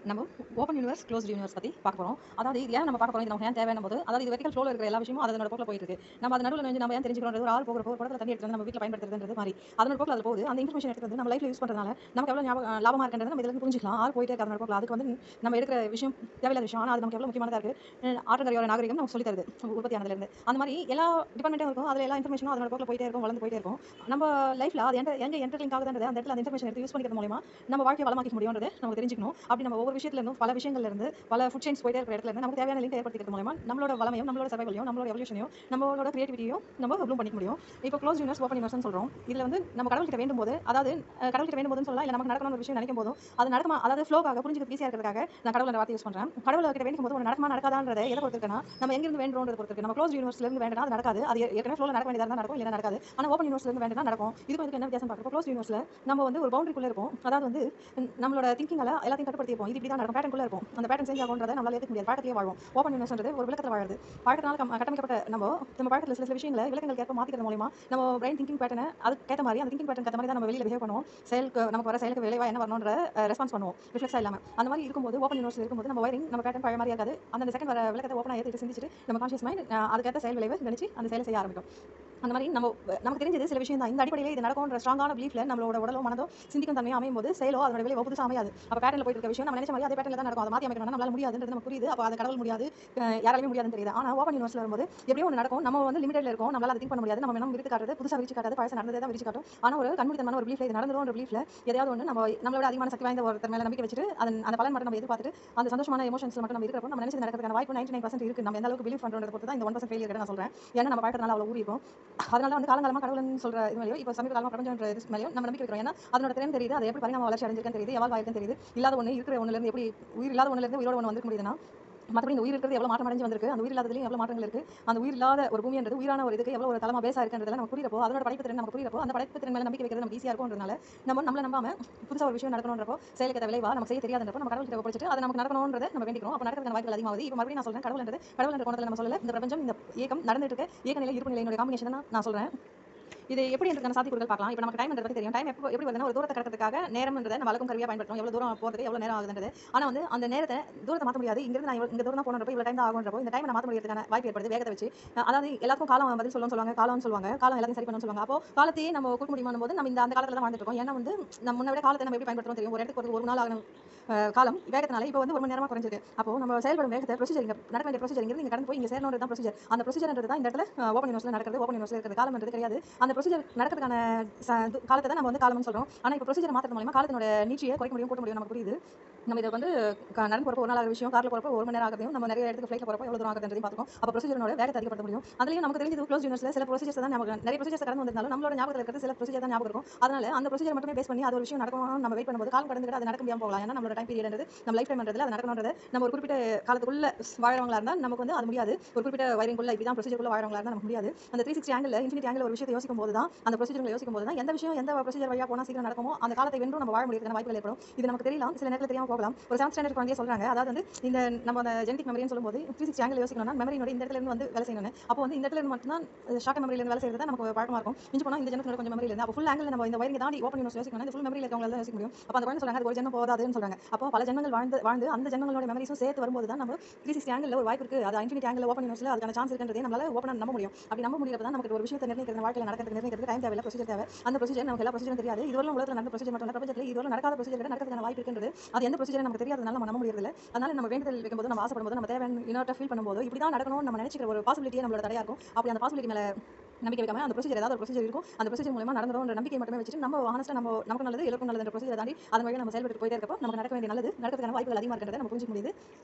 நம்ம open universe close universe பற்றி பார்க்க போகிறோம் அதாவது இது ஏன் நம்ம பார்க்க போகிறோம் இது நம்ம ஏன் தேவையான போது அதாவது இது வெர்டிகல் ஃப்ளோல இருக்கிற எல்லா விஷயமும் அதனோட போக்கில் போயிட்டு இருக்கு நம்ம அது நடுவில் வந்து நம்ம ஏன் தெரிஞ்சுக்கிறோம் ஒரு ஆள் போகிற போது குடத்தில் தண்ணி எடுத்து வந்து நம்ம வீட்டில் பயன்படுத்துறதுன்றது மாதிரி அதனோட போக்கில் அது போகுது அந்த இன்ஃபர்மேஷன் எடுத்து வந்து நம்ம லைஃப்ல யூஸ் பண்ணுறதுனால நமக்கு எவ்வளோ ஞாபகம் லாபமாக இருக்குன்றது நம்ம இதில் புரிஞ்சிக்கலாம் ஆள் போயிட்டே இருக்க அதனோட போக்கில் அதுக்கு வந்து நம்ம எடுக்கிற விஷயம் தேவையில்லாத விஷயம் ஆனால் அது நமக்கு எவ்வளோ முக்கியமானதாக இருக்குது ஆற்றங்கரையோட நாகரிகம் நமக்கு சொல்லி தருது உற்பத்தி ஆனதுலேருந்து அந்த மாதிரி எல்லா டிபார்ட்மெண்ட்டும் இருக்கும் அதில் எல்லா இன்ஃபர்மேஷனும் அதனோட போக்கில் போயிட்டே இருக்கும் வளர்ந்து போயிட்டே இருக்கும் நம்ம லைஃப்ல அது எந்த எங்க என்டர்லிங்க் ஆகுதுன்றது அந்த இடத்துல அந்த இன்ஃபர்மேஷன் எடுத்து யூஸ் பண்ணிக்கிறது மூலமா நம்ம வாழ்க்கையை வளமாக்க முடியும்ன்றது நமக்கு தெரிஞ்சுக்கணும் அப்படி நம்ம ஒவ்வொரு விஷயத்துல இருந்தும் பல விஷயங்கள்ல இருந்து பல ஃபுட் செயின்ஸ் போயிட்டே இருக்கிற இடத்துல இருந்து நமக்கு தேவையான லிங்க் ஏற்படுத்திக்கிறது மூலமா நம்மளோட வளமையும் நம்மளோட சர்வைவலையும் நம்மளோட எவல்யூஷனையும் நம்மளோட கிரியேட்டிவிட்டியும் நம்ம ப்ளூம் பண்ணிக்க முடியும் இப்போ க்ளோஸ் யூனிவர்ஸ் ஓப்பன் யூனிவர்ஸ் சொல்றோம் இதுல வந்து நம்ம கடவுள்கிட்ட வேண்டும் போது அதாவது அஹ், கடவுள்கிட்ட வேண்டும் போதுன்னு சொல்லலாம் இல்ல நமக்கு நடக்கணும் ஒரு விஷயம் நினைக்கும் போதும் அது நடக்குமா அதாவது ஃப்ளோக்காக புரிஞ்சுக்க ஈஸியாக இருக்கிறதுக்காக நான் கடவுளோட வார்த்தை யூஸ் பண்றேன் கடவுள் கிட்ட வேண்டும் போது ஒன்று நடக்குமா நடக்காதான்றதை எதை பொறுத்திருக்கனா நம்ம எங்கிருந்து வேண்டும்ன்றது பொறுத்திருக்கு நம்ம க்ளோஸ் யூனிவர்ஸ்ல இருந்து வேண்டாம் அது நடக்காது அது ஏற்கனவே ஃப்ளோல நடக்க வேண்டியதா இருந்தா நடக்கும் இல்லைனா நடக்காது ஆனா ஓப்பன் யூனிவர்ஸ்ல இருந்து வேண்டாம் நடக்கும் இதுக்கு இதுக்கு என்ன வித்தியாசம் பார்க்குறோம் க்ளோஸ் யூனிவர்ஸ்ல நம்ம வந்து ஒரு பவுண்டரிக்குள்ள இருப்போம் அதாவது வந்து ம், நம்மளோட திங்கிங்கால எல்லாத்தையும் கட்டுப்படுத்தி இருப்போம் இது இப்படி தான் நடக்கும் பேட்டர்க்குள்ள இருக்கும் அந்த பேட்டர்ன் சேஞ்ச் ஆகுன்றதை நம்மளால ஏற்றுக்க முடியாது பழக்கத்திலே வாழ்வோம் ஓப்பன் யூனிவர்ஸ்ன்றது ஒரு விளக்கத்தில் வாழுது பழக்கத்தினால கம்- கட்டமைக்கப்பட்ட நம்ம நம்ம பழக்கத்தில் சில சில விஷயங்களை விளக்கங்கள் ஏற்ப மாற்றிக்கிறது மூலமா நம்ம பிரைன் திங்கிங் பேட்டர்னை அதுக்கேற்ற மாதிரி அந்த திங்கிங் பேட்டர்ன் ஏற்ற மாதிரி தான் நம்ம வெளியில் பிஹேவ் பண்ணுவோம் செயலுக்கு நமக்கு வர செயலுக்கு விளைவா என்ன வரணுன்ற ரெஸ்பான்ஸ் பண்ணுவோம் ரிஃப்ளெக்ஸாக இல்லாமல் அந்த மாதிரி இருக்கும்போது ஓப்பன் யூனிவர்ஸ் இருக்கும்போது நம்ம வயரிங் நம்ம பேட்டர்ன் பழைய மாதிரி இருக்காது அந்த செகண்ட் வர விளக்கத்தை ஓப்பனாக ஏற்றிட்டு சிந்திச்சுட்டு நம்ம கான்ஷியஸ் மைண்ட் அதுக்கேற்ற செயல் விளைவு நினைச்சு அந்த செயலை செய்ய ஆரம்பிக்கும் அந்த மாதிரி நம்ம நமக்கு தெரிஞ்சது சில விஷயம் தான் இந்த அடிப்படையில் இது நடக்கும்ன்ற ஸ்ட்ராங்கான பிலீஃப்ல நம்மளோட உடலோ மனதோ சிந்திக்கும் தன்மையும் அமையும் போது செயலோ அதோட விளைவோ புதுசாக அமையாது அப்போ பேட்டர்ல போயிட்டு இருக்க விஷயம் நம்ம நினைச்ச மாதிரி அதே பேட்டர்ல தான் நடக்கும் அதை மாற்றி அமைக்கணும்னா நம்மளால முடியாதுன்றது நமக்கு புரியுது அப்போ அது கடவுள் முடியாது அஹ் யாராலையும் முடியாதுன்னு தெரியுது ஆனால் ஓப்பன் யூனிவர்ஸ்ல வரும்போது எப்படியும் ஒன்று நடக்கும் நம்ம வந்து லிமிடெட்ல இருக்கோம் நம்மளால அதை திங்க் பண்ண முடியாது நம்ம நம்ம விரித்து காட்டுறது புதுசாக விரிச்சு காட்டுறது பழச நடந்ததே தான் விரிச்சு காட்டும் ஆனால் ஒரு கண்மூடித்தனமான ஒரு பிலீஃப்ல இது நடந்துடும் ஒரு பிலீஃப்ல எதையாவது ஒன்று நம்ம நம்மளோட அதிகமான சக்தி வாய்ந்த ஒருத்தர் மேல நம்பிக்கை வச்சுட்டு அதன் அந்த பலன் மட்டும் நம்ம எதிர்பார்த்துட்டு அந்த சந்தோஷமான எமோஷன்ஸ் மட்டும் நம்ம இருக்கிறப்போ நம்ம நினைச்சது நடக்கிறதுக்கான வாய்ப்பு நைன்டி நைன் பர்சன்ட் இருக்கு நம்ம எந்த அளவுக்கு பிலீவ் பண்றதை பொறுத்து தான் இந்த ஒன் பர்சன்ட் ஃபெயிலியர் நான் சொல்றேன் ஏன்னா நம்ம பழக்கறதுனால அவ்வளோ ஊறி இருக்கும் அதனால வந்து காலங்காலமா கடவுள்னு சொல்ற இது மேலேயும் இப்போ சமீப காலமா பிரபஞ்சம்ன்ற இது மேலேயும் நம்ம நம்பிக்கை வைக்கிறோம் ஏன்னா அதனோட திறன் தெரியுது அது எப்படி பரிணாம வளர்ச்சி அடைஞ்சிருக்குன்னு தெரியுது எவ்வளவு ஆயிருக்குன்னு தெரியுது இல்லாத ஒன்று இருக்கிற ஒண்ணுல இருந்து எப்படி உயிர் இல்லாத ஒண்ணுல இருந்து உயிரோட ஒன்று வந்துக்க முடியுதுன்னா மற்றபடி இந்த உயிர் இருக்கிறது எவ்வளவு மாற்றம் அடைஞ்சு வந்திருக்கு அந்த உயிர் இல்லாததுலையும் எவ்வளவு மாற்றங்கள் இருக்கு அந்த உயிர் இல்லாத ஒரு பூமின்றது உயிரான ஒரு இதுக்கு எவ்வளவு ஒரு தலமா பேசா இருக்குன்றதுல நம்ம புரியறப்போ அதோட படைப்பு திறன் நமக்கு புரியறப்போ அந்த படைப்பு திறன் மேல நம்பிக்கை வைக்கிறது நமக்கு ஈஸியா இருக்கும்ன்றதுனால நம்ம நம்மள நம்பாம புதுசா ஒரு விஷயம் நடக்கணுன்றப்போ செயலுக்கு ஏற்ற விளைவா நமக்கு செய்ய தெரியாதுன்றப்போ நம்ம கடவுள் கிட்ட ஒப்படைச்சிட்டு அது நமக்கு நடக்கணும்ன்றதை நம்ம வேண்டிக்கிறோம் அப்போ நடக்கிறதுக்கான வாய்ப்புகள் அதிகமாகுது இப்போ மறுபடியும் நான் சொல்றேன் கடவுள்ன்றது கடவுள் என்ற கோணத்தில் நம்ம சொல்லல இந்த பிரபஞ்சம் இந்த இயக்கம் நடந்துட்டு இருக்க இயக்க நிலை இருப்பு நிலையினுடைய காம்பினேஷன் தான் நான் சொல்றேன் இது எப்படி இருக்கிற சாத்தியக்கூறுகள் பார்க்கலாம் இப்போ நமக்கு டைம் பற்றி தெரியும் டைம் எப்போ எப்படி வருதுன்னா ஒரு தூரத்தை கடக்கிறதுக்காக நேரம்ன்றதை நம்ம வழக்கம் கருவியாக பயன்படுத்தணும் எவ்வளோ தூரம் போகிறதுக்கு எவ்வளோ நேரம் ஆகுதுன்றது ஆனால் வந்து அந்த நேரத்தை தூரத்தை மாற்ற முடியாது இங்கிருந்து நான் இவ்வளவு- இந்த தூரம் தான் போனப்போ இவ்வளோ டைம் தான் ஆகுன்றப்போ இந்த டைம் மாற்ற முடியறதுக்கான வாய்ப்பு ஏற்படுது வேகத்தை வச்சு அஹ் அதாவது எல்லாருக்கும் காலம் பதில் சொல்லணும்னு சொல்லுவாங்க காலம்னு சொல்லுவாங்க காலம் எல்லாத்தையும் சரி பண்ணணும்னு சொல்லுவாங்க அப்போ காலத்தையே நம்ம கூட்ட முடியுமான் போது நம்ம இந்த அந்த காலத்தில் தான் வாழ்ந்துட்டு இருக்கோம் ஏன்னா வந்து நம்ம முன்ன விட காலத்தை நம்ம எப்படி பயன்படுத்தணும் தெரியும் ஒரு இடத்துக்கு ஒரு ஒரு நாள் ஆகணும் அஹ் காலம் வேகத்தினால இப்போ வந்து ஒரு மணி நேரமா குறைஞ்சிருக்கு அப்போ நம்ம செயல்படும் வேகத்தை ப்ரொசீஜர் இங்க நடக்க வேண்டிய ப்ரொசீஜர் இங்க இங்க கடந்து போய் இங்க சேரணுன்றது தான் ப்ரொசீஜர் அந்த ப்ரொசீஜர்ன்றது தான் இந்த இடத்துல ஓப்பன் யூனிவர்ஸ்ல நடக்கிறது ஓப்பன் யூனிவர்ஸ்ல இருக்கிறது காலம்ன்றது கிடையாது அந்த ப்ரொசீஜர் நடக்கிறதுக்கான ச- இது- காலத்தை தான் நம்ம வந்து காலம்னு சொல்றோம் ஆனா இப்போ ப்ரொசீஜர் மாத்திரம் மூலமா காலத்தினோட நீட்சியை குறைக்க முடியும் கூட்ட முடியும் நமக்கு புரியுது நம்ம இதை வந்து க- நடந்து போறப்போ ஒரு நாள் ஆகிற விஷயம் கார்ல போறப்போ ஒரு மணி நேரம் ஆகிறதையும் நம்ம நிறைய இடத்துக்கு ஃபிளைட்ல போறப்போ எவ்வளவு தூரம் ஆகுதுன்றதையும் பார்த்துக்கோம் அப்போ ப்ரொசீஜரோட வேகத்தை அதிகப்படுத்த முடியும் அதுலயும் நமக்கு தெரிஞ்சது க்ளோஸ் யூனிவர்ஸ்ல சில ப்ரொசீஜர்ஸ் தான் நமக்கு நிறைய ப்ரொசீஜர்ஸ் கடந்து வந்திருந்தாலும் நம்மளோட ஞாபகத்தில் இருக்கிறது சில ப்ரொசீஜர் தான் ஞாபகம் இருக்கும் அதனால அந்த ப்ரொசீஜர் மட்டுமே பேஸ் பண்ணி அது ஒரு விஷயம் நடக்கணும் நம்ம வெயிட் பண்ணும்போது காலம் கடந்துட்டு அது நடக்க முடியாம போகலாம் ஏன்னா நம்மளோட டைம் பீரியட் நம்ம லைஃப் டைம்ன்றது அது நடக்கணுன்றது நம்ம ஒரு குறிப்பிட்ட காலத்துக்குள்ள வாழறவங்களா இருந்தால் நமக்கு வந்து அது முடியாது ஒரு குறிப்பிட்ட வயரிங்குள்ள இப்படி தான் ப்ரொசீஜருக்குள்ள வாழறவங்களா இருந்தால் நமக்கு முடியாது அந்த three sixty angle infinity angle ஒரு விஷயத்தை யோசிக்கும் போது தான் அந்த ப்ரொசீஜர்களை யோசிக்கும் போது தான் எந்த விஷயம் எந்த ப்ரொசீஜர் வழியா போனா சீக்கிரம் நடக்குமோ அந்த காலத்தை வென்றும் நம்ம வாழ முடியறதுக்கான வாய்ப்புகள் ஏற்படும் இது நமக்கு தெரியலாம் சில நேரத்தில் தெரியாம போகலாம் ஒரு செவன்த் ஸ்டாண்டர்ட் குழந்தைய சொல்றாங்க அதாவது வந்து இந்த நம்ம அந்த ஜெனடிக் மெமரின்னு சொல்லும்போது த்ரீ சிக்ஸ்டி ஆங்கிள் யோசிக்கணும்னா மெமரியோட இந்த இடத்துல இருந்து வந்து வேலை செய்யணும் அப்போ வந்து இந்த இடத்துல இருந்து மட்டும்தான் ஷார்ட் மெமரியில இருந்து வேலை செய்யறது தான் நமக்கு பழக்கமா இருக்கும் மிஞ்சி போனா இந்த ஜெனத்துல கொஞ்சம் மெமரியில இருந்து அப்போ ஃபுல் ஆங்கிள் நம்ம இந்த வயரிங்க தாண்டி ஓப்பன் யூனிவர்ஸ் யோசிக்கணும் இந்த ஃபுல் மெமரியில் இருக்கவங்களால தான் யோசிக்க முடியும் அப்போ அந்த குழந்தை சொல்றாங்க அது ஒரு ஜென்மம் போதாதுன்னு சொல்றாங்க அப்போ பல ஜென்மங்கள் வாழ்ந்து வாழ்ந்து அந்த ஜென்மங்களோட மெமரிஸும் சேர்த்து வரும்போது தான் நம்ம த்ரீ சிக்ஸ்டி ஆங்கிள் ஒரு வாய்ப்பு இருக்கு அது இன்ஃபினிட்டி ஆங்கிள் ஓப்பன் யூனிவர்ஸ்ல அதுக்கான சான்ஸ் இருக்குன்றதே நம்மளால ஓப்பன் நம்ப முடியும் அப்படி நம்ப முடியறப்ப தான் நமக்கு ஒரு விஷயத்தை நிர்ணயிக்கிறது வாழ்க்கையில் நடக்கிறது நிர்ணயிக்கிறது டைம் தேவை ப்ரொசீஜர் தேவை அந்த ப்ரொசீஜர் நமக்கு எல்லா ப்ரொசீஜரும் தெரியாது இதுவரை உலகத்தில் நடந்த ப்ரொசீஜர் மட்டும் இல்ல பிரபஞ்சத்தில் இதுவரை நடக்காத ப்ரொசீஜர் நடக்கிறதுக்கான வாய்ப்பு இருக்குன்றது அது எந்த ப்ரொசீஜர் நமக்கு தெரியாதனால நம்ம நம்ப முடியறதில்ல அதனால நம்ம வேண்டுதல் வைக்கும்போது நம்ம ஆசைப்படும்போது நம்ம தேவையான இன்னொரு ஃபீல் பண்ணும்போது இப்படி தான் நடக்கணும்னு நம்ம நினைக்கிற ஒரு பாசிபிலிட்டியே நம்மளோட தடையா இருக்கும் அப்படி அந்த பாசிபிலிட்டி மேல நம்பிக்கை வைக்காம அந்த ப்ரொசீஜர் ஏதாவது ஒரு ப்ரொசீஜர் இருக்கும் அந்த ப்ரொசீஜர் மூலமா நடந்துடும் நம்பிக்கை மட்டுமே வச்சுட்டு நம்ம ஹானஸ்டா நம்ம நமக்கு நல்லது எல்லாருக்கும் நல்லது ப்ரொசீஜர் தாண்டி அதன் வழியாக நம்ம செயல்பட்டு போயிட்டே இருக்கப்போ நமக்கு நடக்க வேண்டிய நல்லது நடக்கிறதுக்கான வாய்ப்புகள் அதிகமாக இருக்கிறத நம்ம புரிஞ்சுக்க முடியுது